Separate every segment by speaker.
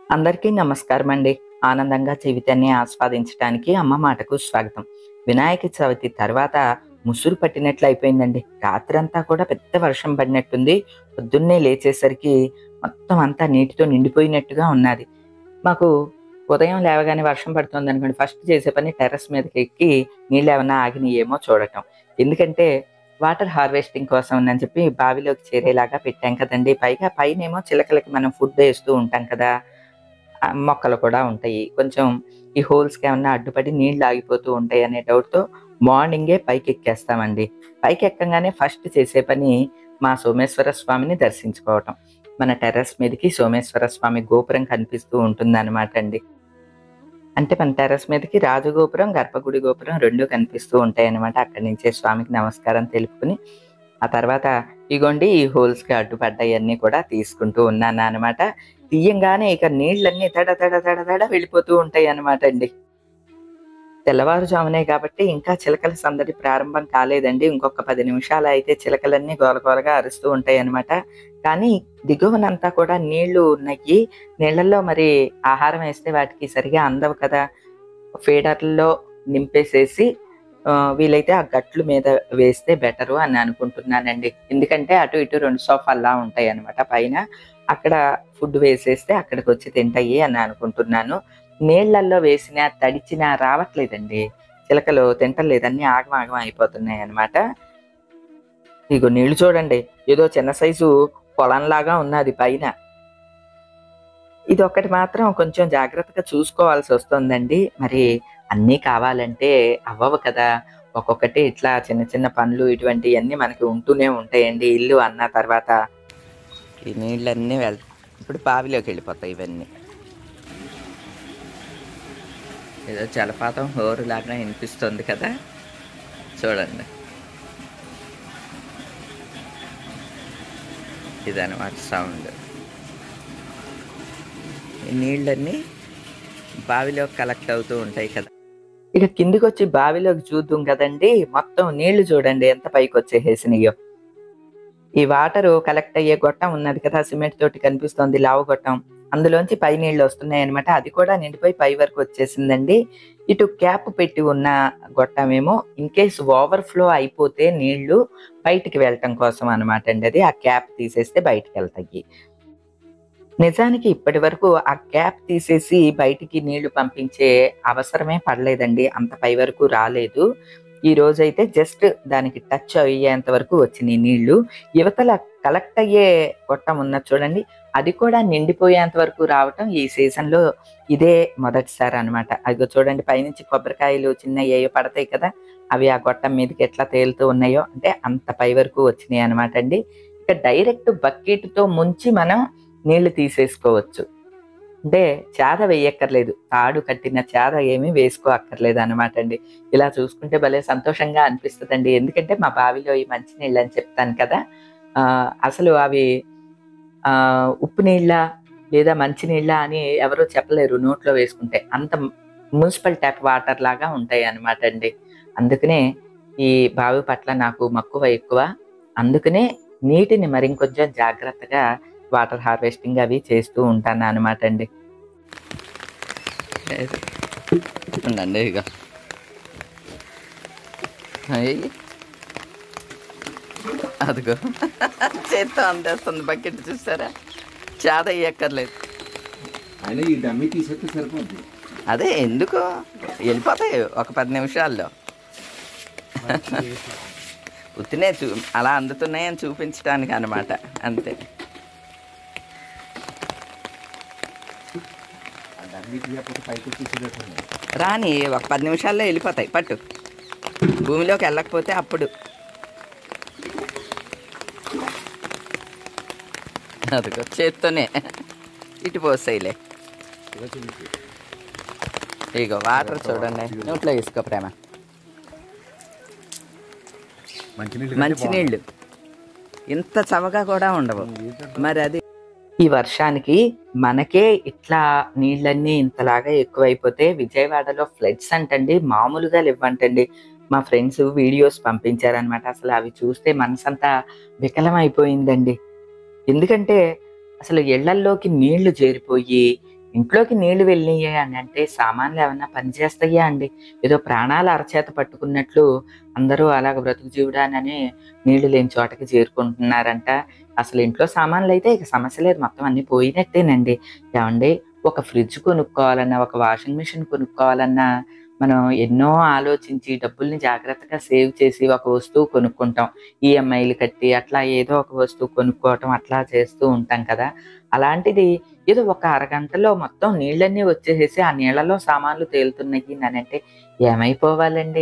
Speaker 1: అందరికీ నమస్కారం అండి ఆనందంగా జీవితాన్ని ఆస్వాదించడానికి అమ్మ మాటకు స్వాగతం వినాయక చవితి తర్వాత ముసురు పట్టినట్లు అయిపోయిందండి రాత్రంతా కూడా పెద్ద వర్షం పడినట్టుంది పొద్దున్నే లేచేసరికి మొత్తం అంతా నీటితో నిండిపోయినట్టుగా ఉన్నది మాకు ఉదయం లేవగానే వర్షం పడుతుంది అనుకోండి ఫస్ట్ చేసే పని టెర్రస్ మీదకి ఎక్కి నీళ్ళు ఏమైనా ఆగినాయేమో చూడటం ఎందుకంటే వాటర్ హార్వెస్టింగ్ కోసం అని చెప్పి బావిలోకి చేరేలాగా పెట్టాం కదండి పైగా పైన ఏమో చిలకలకి మనం ఫుడ్ వేస్తూ ఉంటాం కదా ఆ మొక్కలు కూడా ఉంటాయి కొంచెం ఈ హోల్స్కి ఏమన్నా అడ్డుపడి నీళ్లు ఆగిపోతూ ఉంటాయి అనే డౌట్తో మార్నింగే పైకి ఎక్కేస్తామండి పైకి ఎక్కగానే ఫస్ట్ చేసే పని మా సోమేశ్వర స్వామిని దర్శించుకోవటం మన టెర్రస్ మీదకి సోమేశ్వర స్వామి గోపురం కనిపిస్తూ ఉంటుంది అనమాట అండి అంటే మన టెర్రస్ మీదకి రాజగోపురం గర్భగుడి గోపురం రెండు కనిపిస్తూ ఉంటాయి అనమాట అక్కడి నుంచే స్వామికి నమస్కారం తెలుపుకుని ఆ తర్వాత ఇగోండి ఈ హోల్స్ కి అడ్డుపడ్డాయి అన్ని కూడా తీసుకుంటూ ఉన్నాను అనమాట తీయంగానే ఇక నీళ్ళన్నీ తడ తడ తడ తడ వెళ్ళిపోతూ ఉంటాయి అనమాట అండి తెల్లవారుజామునే కాబట్టి ఇంకా చిలకల సందడి ప్రారంభం కాలేదండి ఇంకొక పది నిమిషాలు అయితే చిలకలన్నీ గోలగోలగా అరుస్తూ ఉంటాయి అనమాట కానీ దిగువనంతా కూడా నీళ్లు ఉన్నాయి నీళ్ళల్లో మరి ఆహారం వేస్తే వాటికి సరిగా అందవు కదా ఫీడర్లో నింపేసేసి ఆ, వీలైతే ఆ గట్లు మీద వేస్తే బెటరు అని అనుకుంటున్నానండి ఎందుకంటే అటు ఇటు రెండు సోఫాల్లా ఉంటాయి అనమాట పైన అక్కడ ఫుడ్ వేసేస్తే అక్కడికి వచ్చి తింటాయి అని అనుకుంటున్నాను నీళ్లల్లో వేసిన తడిచిన రావట్లేదండి చిలకలు తింటలేదన్నీ ఆగం ఆగం అయిపోతున్నాయి అనమాట ఇగో నీళ్లు చూడండి ఏదో చిన్న సైజు పొలంలాగా ఉన్నది పైన ఇది ఒక్కటి మాత్రం కొంచెం జాగ్రత్తగా చూసుకోవాల్సి వస్తుందండి మరి అన్నీ కావాలంటే అవ్వవు కదా ఒక్కొక్కటి ఇట్లా చిన్న చిన్న పనులు ఇటువంటివన్నీ మనకి ఉంటూనే ఉంటాయండి ఇల్లు అన్న తర్వాత ఈ నీళ్ళన్నీ వెళ్ ఇప్పుడు బావిలోకి వెళ్ళిపోతాయి ఇవన్నీ ఏదో జలపాతం హోరు లాగా వినిపిస్తుంది కదా చూడండి ఇదనమాట సౌండ్ ఈ నీళ్ళన్నీ బావిలో కలెక్ట్ అవుతూ ఉంటాయి కదా ఇక కిందికి వచ్చి బావిలోకి చూద్దాం కదండి మొత్తం నీళ్లు చూడండి ఎంత పైకి వచ్చేసేసినాయో ఈ వాటర్ కలెక్ట్ అయ్యే గొట్టం ఉన్నది కదా సిమెంట్ తోటి కనిపిస్తోంది లావు గొట్టం అందులోంచి పై నీళ్లు వస్తున్నాయి అనమాట అది కూడా నిండిపోయి పై వరకు వచ్చేసిందండి ఇటు క్యాప్ పెట్టి ఉన్న గొట్టమేమో ఇన్ కేస్ ఓవర్ ఫ్లో అయిపోతే నీళ్లు బయటికి వెళ్ళటం కోసం అనమాట అండి అది ఆ క్యాప్ తీసేస్తే బయటికి వెళ్తాయి నిజానికి ఇప్పటి వరకు ఆ క్యాప్ తీసేసి బయటికి నీళ్లు పంపించే అవసరమే పడలేదండి అంత పై వరకు రాలేదు ఈ రోజైతే జస్ట్ దానికి టచ్ అయ్యేంత వరకు వచ్చినాయి నీళ్లు యువతల కలెక్ట్ అయ్యే గొట్టం ఉన్నది చూడండి అది కూడా నిండిపోయేంత వరకు రావటం ఈ సీజన్ లో ఇదే మొదటిసారి అనమాట అదిగో చూడండి పైనుంచి కొబ్బరికాయలు చిన్న ఏయో పడతాయి కదా అవి ఆ గొట్టం మీదకి ఎట్లా తేలుతూ ఉన్నాయో అంటే అంత పై వరకు వచ్చినాయి అనమాట అండి ఇక డైరెక్ట్ బకెట్ తో ముంచి మనం నీళ్లు తీసేసుకోవచ్చు అంటే చేద వేయక్కర్లేదు తాడు కట్టిన చేద ఏమీ వేసుకో అక్కర్లేదు అనమాట అండి ఇలా చూసుకుంటే భలే సంతోషంగా అనిపిస్తుందండి ఎందుకంటే మా బావిలో ఈ మంచి నీళ్ళు అని చెప్తాను కదా ఆ, అసలు అవి ఆ, ఉప్పు నీళ్ళ లేదా మంచి నీళ్ళ అని ఎవరో చెప్పలేరు నోట్లో వేసుకుంటే అంత మున్సిపల్ ట్యాప్ వాటర్ లాగా ఉంటాయి అనమాట అండి అందుకనే ఈ బావి పట్ల నాకు మక్కువ ఎక్కువ అందుకనే నీటిని మరింకొంచెం జాగ్రత్తగా వాటర్ హార్వెస్టింగ్ అవి చేస్తూ ఉంటాను అనమాట అండి ఉండండి ఇక అయ్యి అదిగో చేత్తో అందేస్తుంది బకెట్ చూసారా చాద ఎక్కర్లేదు
Speaker 2: అయినా ఈ డమ్మీ తీసేస్తే సరిపోద్ది
Speaker 1: అదే ఎందుకు వెళ్ళిపోతాయి ఒక పది నిమిషాల్లో ఉత్తినే చూ అలా అందుతున్నాయని చూపించడానికి అనమాట అంతే
Speaker 2: ఆ డమ్మీ తీయకపోతే పైకి వచ్చేసేటట్టుంది
Speaker 1: రాని ఒక పది నిమిషాల్లో వెళ్ళిపోతాయి పట్టు భూమిలోకి వెళ్ళకపోతే అప్పుడు అదిగో చేత్తోనే ఇటు పోస్తాయిలే
Speaker 2: ఇలా చూపించు.
Speaker 1: ఇగో వాటర్ చూడండి నోట్లో వేసుకో ప్రేమ
Speaker 2: మంచినీళ్ళు
Speaker 1: మంచినీళ్ళు ఇంత చవగా కూడా ఉండవు మరి అది ఈ వర్షానికి మనకే ఇట్లా నీళ్ళన్నీ ఇంతలాగా ఎక్కువైపోతే విజయవాడలో ఫ్లడ్స్ అంటండి మామూలుగా లేవంటండి మా ఫ్రెండ్స్ వీడియోస్ పంపించారనమాట అసలు అవి చూస్తే మనసంతా వికలమైపోయిందండి ఎందుకంటే అసలు ఇళ్లల్లోకి నీళ్లు చేరిపోయి ఇంట్లోకి నీళ్లు వెళ్ళినాయి అని అంటే సామాన్లు ఏమన్నా పనిచేస్తాయా అండి ఏదో ప్రాణాలు అరచేత పట్టుకున్నట్లు అందరూ అలాగ బ్రతుకు జీవుడానని నీళ్లు లేని చోటకి చేరుకుంటున్నారంట అసలు ఇంట్లో సామాన్లు అయితే ఇక సమస్య లేదు మొత్తం అన్ని పోయినట్టేనండి ఏమండి ఒక ఫ్రిడ్జ్ కొనుక్కోవాలన్నా ఒక వాషింగ్ మిషన్ కొనుక్కోవాలన్నా మనం ఎన్నో ఆలోచించి డబ్బుల్ని జాగ్రత్తగా సేవ్ చేసి ఒక వస్తువు కొనుక్కుంటాం ఈఎంఐలు కట్టి అట్లా ఏదో ఒక వస్తువు కొనుక్కోవటం అట్లా చేస్తూ ఉంటాం కదా అలాంటిది ఏదో ఒక అరగంటలో మొత్తం నీళ్ళన్నీ వచ్చేసేసి ఆ నీళ్ళలో సామాన్లు తేలుతున్నాయి అని అంటే ఏమైపోవాలండి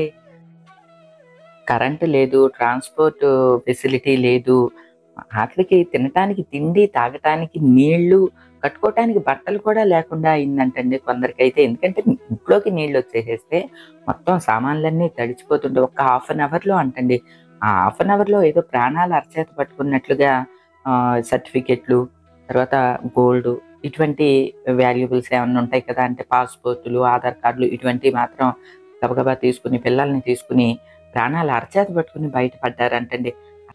Speaker 1: కరెంటు లేదు ట్రాన్స్పోర్ట్ ఫెసిలిటీ లేదు ఆఖరికి తినటానికి తిండి తాగటానికి నీళ్లు కట్టుకోవటానికి బట్టలు కూడా లేకుండా అయిందంటండి కొందరికైతే ఎందుకంటే ఇంట్లోకి నీళ్ళు వచ్చేసేస్తే మొత్తం సామాన్లన్నీ తడిచిపోతుంటే ఒక హాఫ్ అన్ అవర్లో అంటండి ఆ హాఫ్ అన్ అవర్లో ఏదో ప్రాణాలు అరచేత పట్టుకున్నట్లుగా సర్టిఫికెట్లు తర్వాత గోల్డ్ ఇటువంటి వాల్యుబుల్స్ ఏమైనా ఉంటాయి కదా అంటే పాస్పోర్టులు ఆధార్ కార్డులు ఇటువంటివి మాత్రం గబగబా తీసుకుని పిల్లల్ని తీసుకుని ప్రాణాలు అరచేత పట్టుకుని బయటపడ్డారంటండి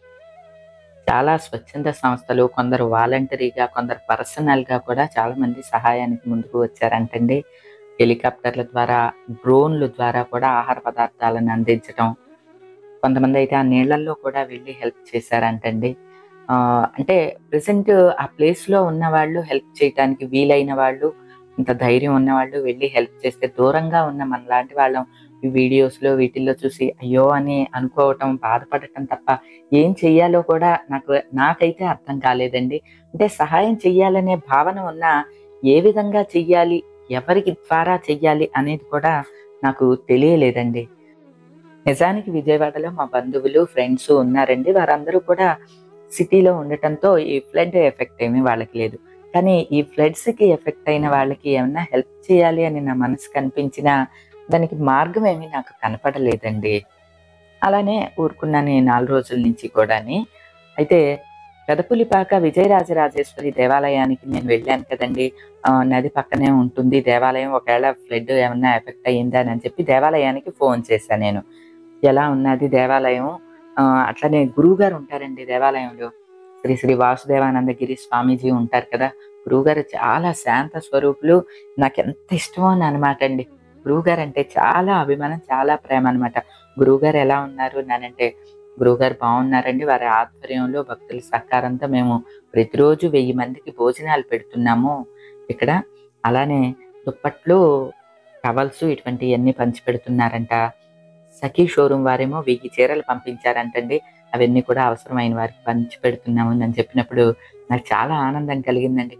Speaker 1: చాలా స్వచ్ఛంద సంస్థలు కొందరు వాలంటరీగా కొందరు పర్సనల్గా కూడా చాలా మంది సహాయానికి ముందుకు వచ్చారంటండి హెలికాప్టర్ల ద్వారా డ్రోన్ల ద్వారా కూడా ఆహార పదార్థాలను అందించడం కొంతమంది అయితే ఆ నీళ్ళల్లో కూడా వెళ్ళి హెల్ప్ చేశారంటండి ఆ, అంటే ప్రజెంట్ ఆ ప్లేస్ లో ఉన్న వాళ్ళు హెల్ప్ చేయడానికి వీలైన వాళ్ళు ఇంత ధైర్యం ఉన్న వాళ్ళు వెళ్ళి హెల్ప్ చేస్తే దూరంగా ఉన్న మనలాంటి వాళ్ళం ఈ వీడియోస్ లో వీటిల్లో చూసి అయ్యో అని అనుకోవటం బాధపడటం తప్ప ఏం చెయ్యాలో కూడా నాకు నాకైతే అర్థం కాలేదండి అంటే సహాయం చెయ్యాలనే భావన ఉన్న ఏ విధంగా చెయ్యాలి ఎవరికి ద్వారా చెయ్యాలి అనేది కూడా నాకు తెలియలేదండి నిజానికి విజయవాడలో మా బంధువులు ఫ్రెండ్స్ ఉన్నారండి వారందరూ కూడా సిటీలో ఉండటంతో ఈ ఫ్లడ్ ఎఫెక్ట్ ఏమీ వాళ్ళకి లేదు కానీ ఈ ఫ్లడ్స్ కి ఎఫెక్ట్ అయిన వాళ్ళకి ఏమన్నా హెల్ప్ చేయాలి అని నా మనసు కనిపించినా దానికి మార్గం ఏమీ నాకు కనపడలేదండి అలానే ఊరుకున్నాను ఈ నాలుగు రోజుల నుంచి కూడాని అయితే పెదపులిపాక విజయరాజరాజేశ్వరి దేవాలయానికి నేను వెళ్ళాను కదండి ఆ, నది పక్కనే ఉంటుంది దేవాలయం ఒకవేళ ఫ్లడ్ ఏమన్నా ఎఫెక్ట్ అయ్యిందా అని చెప్పి దేవాలయానికి ఫోన్ చేశాను నేను ఎలా ఉన్నది దేవాలయం ఆ, అట్లనే గురువు గారు ఉంటారండి దేవాలయంలో శ్రీ శ్రీ వాసుదేవానందగిరి స్వామీజీ ఉంటారు కదా గురువు గారు చాలా శాంత స్వరూపులు నాకు ఎంత ఇష్టమో అని అనమాట అండి గురువు గారు అంటే చాలా అభిమానం చాలా ప్రేమ అనమాట గురువు గారు ఎలా ఉన్నారు నానంటే గురువు గారు బాగున్నారండి వారి ఆధ్వర్యంలో భక్తుల సహకారంతో మేము ప్రతిరోజు వెయ్యి మందికి భోజనాలు పెడుతున్నాము ఇక్కడ అలానే దుప్పట్లు టవల్స్ ఇటువంటివన్నీ పంచి పెడుతున్నారంట సఖీ షోరూమ్ వారేమో వెయ్యి చీరలు పంపించారంటండి అవన్నీ కూడా అవసరమైన వారికి పంచి పెడుతున్నాము అని చెప్పినప్పుడు నాకు చాలా ఆనందం కలిగిందండి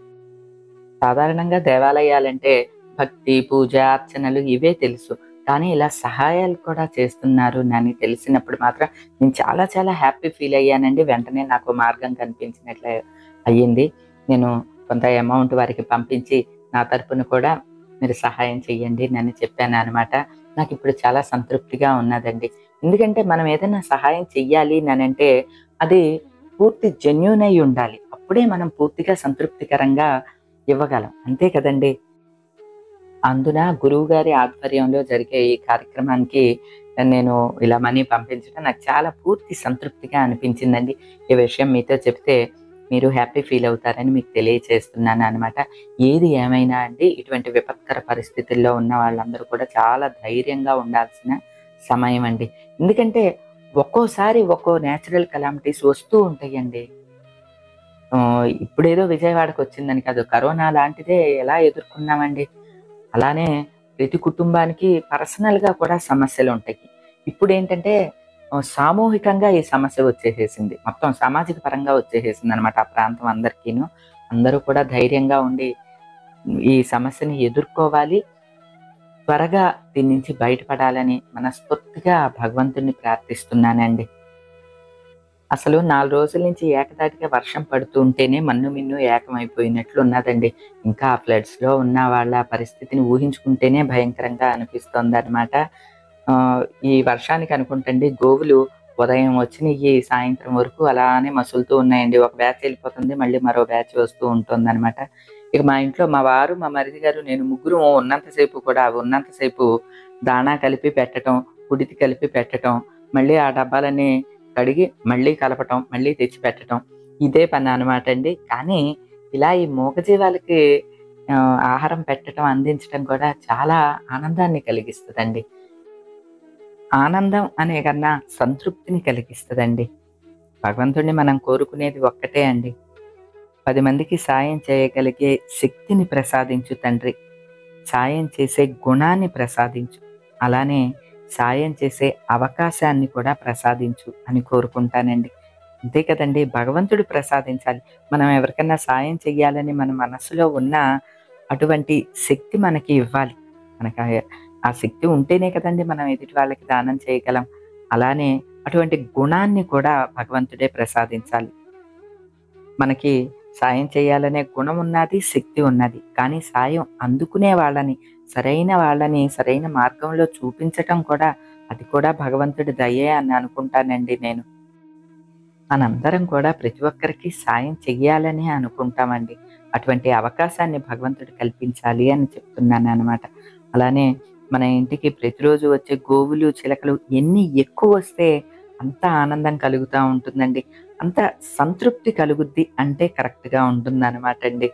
Speaker 1: సాధారణంగా దేవాలయాలంటే భక్తి పూజ అర్చనలు ఇవే తెలుసు కానీ ఇలా సహాయాలు కూడా చేస్తున్నారు అని తెలిసినప్పుడు మాత్రం నేను చాలా చాలా హ్యాపీ ఫీల్ అయ్యానండి వెంటనే నాకు మార్గం కనిపించినట్లు అయ్యింది నేను కొంత అమౌంట్ వారికి పంపించి నా తరపున కూడా మీరు సహాయం చెయ్యండి అని చెప్పాను అనమాట నాకు ఇప్పుడు చాలా సంతృప్తిగా ఉన్నదండి ఎందుకంటే మనం ఏదైనా సహాయం చెయ్యాలి అని అంటే అది పూర్తి జెన్యున్ అయి ఉండాలి అప్పుడే మనం పూర్తిగా సంతృప్తికరంగా ఇవ్వగలం అంతే కదండి అందున గురువు గారి ఆధ్వర్యంలో జరిగే ఈ కార్యక్రమానికి నేను ఇలా మనీ పంపించడం నాకు చాలా పూర్తి సంతృప్తిగా అనిపించిందండి ఈ విషయం మీతో చెప్తే మీరు హ్యాపీ ఫీల్ అవుతారని మీకు తెలియచేస్తున్నాను అనమాట ఏది ఏమైనా అండి ఇటువంటి విపత్కర పరిస్థితుల్లో ఉన్న వాళ్ళందరూ కూడా చాలా ధైర్యంగా ఉండాల్సిన సమయం అండి ఎందుకంటే ఒక్కోసారి ఒక్కో నేచురల్ కలామిటీస్ వస్తూ ఉంటాయండి ఆ, ఇప్పుడేదో విజయవాడకు వచ్చిందని కాదు కరోనా లాంటిదే ఎలా ఎదుర్కొన్నామండి అలానే ప్రతి కుటుంబానికి పర్సనల్ గా కూడా సమస్యలు ఉంటాయి ఇప్పుడు ఏంటంటే ఆ, సామూహికంగా ఈ సమస్య వచ్చేసేసింది మొత్తం సామాజిక పరంగా వచ్చేసేసింది అనమాట ఆ ప్రాంతం అందరికీను అందరూ కూడా ధైర్యంగా ఉండి ఈ సమస్యని ఎదుర్కోవాలి త్వరగా దీని నుంచి బయటపడాలని మనస్ఫూర్తిగా భగవంతుని ప్రార్థిస్తున్నానండి అసలు నాలుగు రోజుల నుంచి ఏకదాటిగా వర్షం పడుతూ ఉంటేనే మన్ను మిన్ను ఏకమైపోయినట్లు ఉన్నదండి ఇంకా ఆ ఫ్లడ్స్ లో ఉన్న వాళ్ళ పరిస్థితిని ఊహించుకుంటేనే భయంకరంగా అనిపిస్తోంది అనమాట ఈ వర్షానికి అనుకుంటండి గోవులు ఉదయం వచ్చినాయి సాయంత్రం వరకు అలానే మసులుతూ ఉన్నాయండి ఒక బ్యాచ్ వెళ్ళిపోతుంది మళ్ళీ మరో బ్యాచ్ వస్తూ ఉంటుంది అనమాట ఇక మా ఇంట్లో మా వారు మా మరిది గారు నేను ముగ్గురు ఉన్నంతసేపు కూడా అవి ఉన్నంతసేపు దాణా కలిపి పెట్టడం కుడితి కలిపి పెట్టడం మళ్ళీ ఆ డబ్బాలన్నీ కడిగి మళ్ళీ కలపటం మళ్ళీ తెచ్చి పెట్టడం ఇదే పని అనమాట అండి కానీ ఇలా ఈ మూగజీవాలకి ఆ, ఆహారం పెట్టడం అందించడం కూడా చాలా ఆనందాన్ని కలిగిస్తుందండి ఆనందం అనే కన్నా సంతృప్తిని కలిగిస్తుందండి భగవంతుడిని మనం కోరుకునేది ఒక్కటే అండి పది మందికి సాయం చేయగలిగే శక్తిని ప్రసాదించు తండ్రి సాయం చేసే గుణాన్ని ప్రసాదించు అలానే సాయం చేసే అవకాశాన్ని కూడా ప్రసాదించు అని కోరుకుంటానండి అంతే కదండి భగవంతుడు ప్రసాదించాలి మనం ఎవరికైనా సాయం చెయ్యాలని మన మనసులో ఉన్న అటువంటి శక్తి మనకి ఇవ్వాలి మనకి ఆ- ఆ శక్తి ఉంటేనే కదండి మనం ఎదుటి వాళ్ళకి దానం చేయగలం అలానే అటువంటి గుణాన్ని కూడా భగవంతుడే ప్రసాదించాలి మనకి సాయం చేయాలనే గుణం ఉన్నది శక్తి ఉన్నది కానీ సాయం అందుకునే వాళ్ళని సరైన వాళ్ళని సరైన మార్గంలో చూపించటం కూడా అది కూడా భగవంతుడి దయే అని అనుకుంటానండి నేను మనందరం కూడా ప్రతి ఒక్కరికి సాయం చెయ్యాలని అనుకుంటామండి అటువంటి అవకాశాన్ని భగవంతుడు కల్పించాలి అని చెప్తున్నాను అనమాట అలానే మన ఇంటికి ప్రతిరోజు వచ్చే గోవులు చిలకలు ఎన్ని ఎక్కువ వస్తే అంత ఆనందం కలుగుతూ ఉంటుందండి అంత సంతృప్తి కలుగుద్ది అంటే కరెక్ట్గా ఉంటుంది అనమాట అండి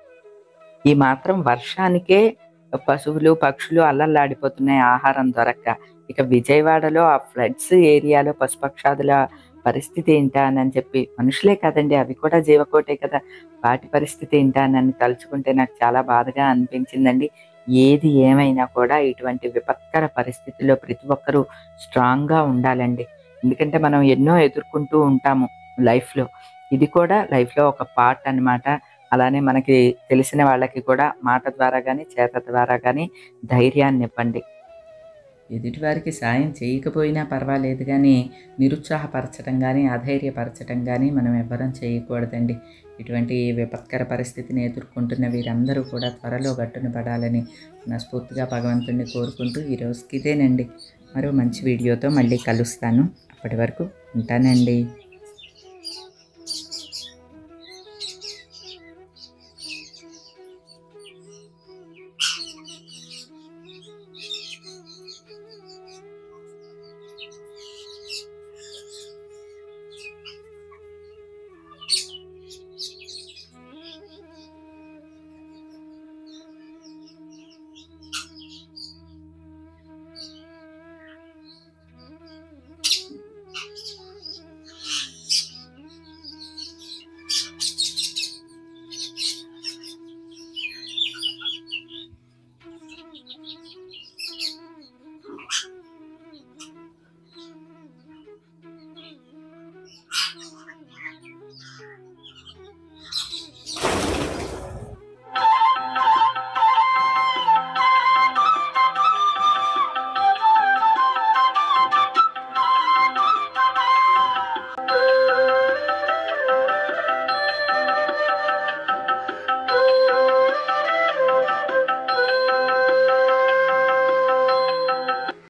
Speaker 1: ఈ మాత్రం వర్షానికే పశువులు పక్షులు అల్లల్లాడిపోతున్నాయి ఆహారం దొరక్క ఇక విజయవాడలో ఆ ఫ్లడ్స్ ఏరియాలో పశుపక్షాదుల పరిస్థితి ఏంటా అని చెప్పి మనుషులే కదండి అవి కూడా జీవకోటే కదా వాటి పరిస్థితి ఏంటా అని తలుచుకుంటే నాకు చాలా బాధగా అనిపించిందండి ఏది ఏమైనా కూడా ఇటువంటి విపత్కర పరిస్థితుల్లో ప్రతి ఒక్కరూ స్ట్రాంగ్గా ఉండాలండి ఎందుకంటే మనం ఎన్నో ఎదుర్కొంటూ ఉంటాము లైఫ్లో ఇది కూడా లైఫ్లో ఒక పార్ట్ అన్నమాట అలానే మనకి తెలిసిన వాళ్ళకి కూడా మాట ద్వారా కానీ చేత ద్వారా కానీ ధైర్యాన్ని ఇవ్వండి ఎదుటివారికి సాయం చేయకపోయినా పర్వాలేదు కానీ నిరుత్సాహపరచడం కానీ అధైర్యపరచడం కానీ మనం ఎవ్వరం చేయకూడదండి ఇటువంటి విపత్కర పరిస్థితిని ఎదుర్కొంటున్న వీరందరూ కూడా త్వరలో గట్టున పడాలని మనస్ఫూర్తిగా భగవంతుడిని కోరుకుంటూ ఈ రోజుకి ఇదేనండి మరో మంచి వీడియోతో మళ్ళీ కలుస్తాను అప్పటి వరకు ఉంటానండి